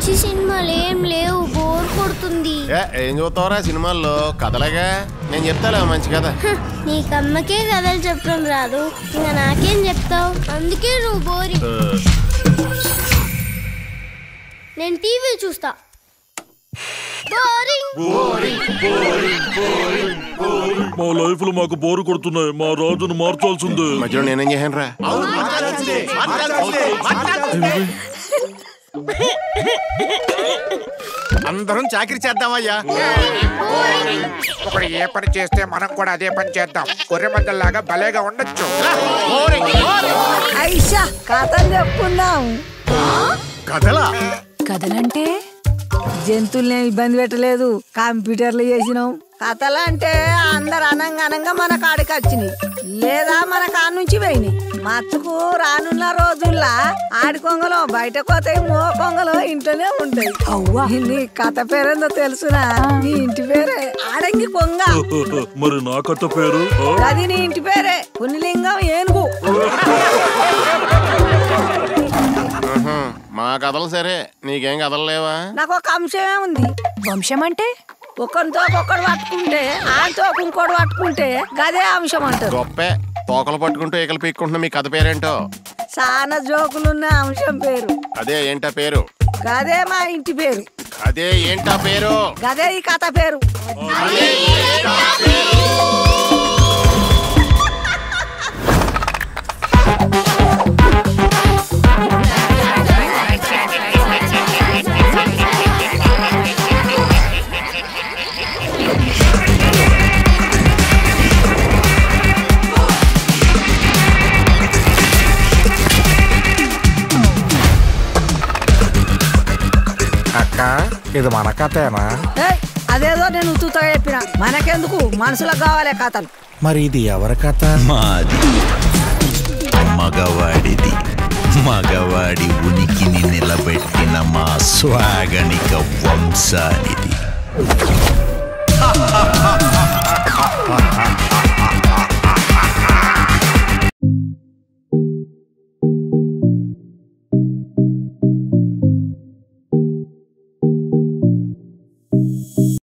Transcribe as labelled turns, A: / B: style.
A: మంచి సినిమాలు ఏం లేవు బోర్ కొడుతుంది
B: ఏ, ఏం చూస్తావురా సినిమాల్లో కథలేగా నేను చెప్తాలే ఓ మంచి కథ
A: హ, నీకమ్మకే కథలు చెప్పడం రాదు ఇంకా నాకేం చెప్తావు అందుకే నువ్వు బోరింగ్ నేను టీవీ చూస్తా బోరింగ్
C: మా లైఫ్ లో మాకు బోరు కొడుతున్నాయి మా రాజును మార్చాల్సిందే
B: మధ్యలో నేనేం చేశాను రా
D: అందరం చాకరీ చేద్దామయ్యా
E: ఒకడు ఏ పని చేస్తే మనం కూడా అదే పని చేద్దాం గొర్రె మందల్లాగా భలేగా ఉండొచ్చు
F: ఐషా కథలు చెప్పుకుందాం
D: కథలా
F: కథలంటే జంతువుల్ని ఇబ్బంది పెట్టలేదు కంప్యూటర్లు చేసినాం కథలు అంటే అందరు అనంగా అనంగా మన కాడికి వచ్చినాయి లేదా మన కాడ నుంచి పోయినాయి మచ్చుకు రానున్న రోజుల్లా ఆడి కొంగలో బయట పోతాయి మో కొంగలో ఇంట్లోనే ఉంటాయి అవ్వా నీ కథ పేరేందో తెలుసునా నీ ఇంటి పేరే ఆడంగి కొంగ
C: మరి నా కథ పేరు ఆ?
F: అది నీ ఇంటి పేరే పునిలింగం ఏనుగు
B: ఉహుం, మా కథలు సరే నీకేం కథలు లేవా
F: నాకు ఒక అంశమే ఉంది
G: వంశం అంటే
F: ఒకరితో ఒకడు పట్టుకుంటే ఆడితో ఇంకోటి పట్టుకుంటే గదే అంశం అంటారు
B: గొప్పే తోకలు పట్టుకుంటూ ఈకలు పీక్కుంటున్న మీ కథ పేరేంటో
F: చాలా జోకులున్న అంశం పేరు
B: అదే ఏంటా పేరు
F: గదే మా ఇంటి పేరు
B: అదే ఏంటా పేరు
F: గదే ఈ కథ పేరు
E: అక్క ఇది మన కథేనా
F: ఏయ్, అదేదో నేను ఉత్తుతో చెప్పిన మనకెందుకు మనుషులకు కావాలి కథలు
E: మరి ఇది ఎవరి కథ
H: మాది మగవాడిది మగవాడి ఉనికిని నిలబెట్టిన మా స్వాగనిక వంశానిది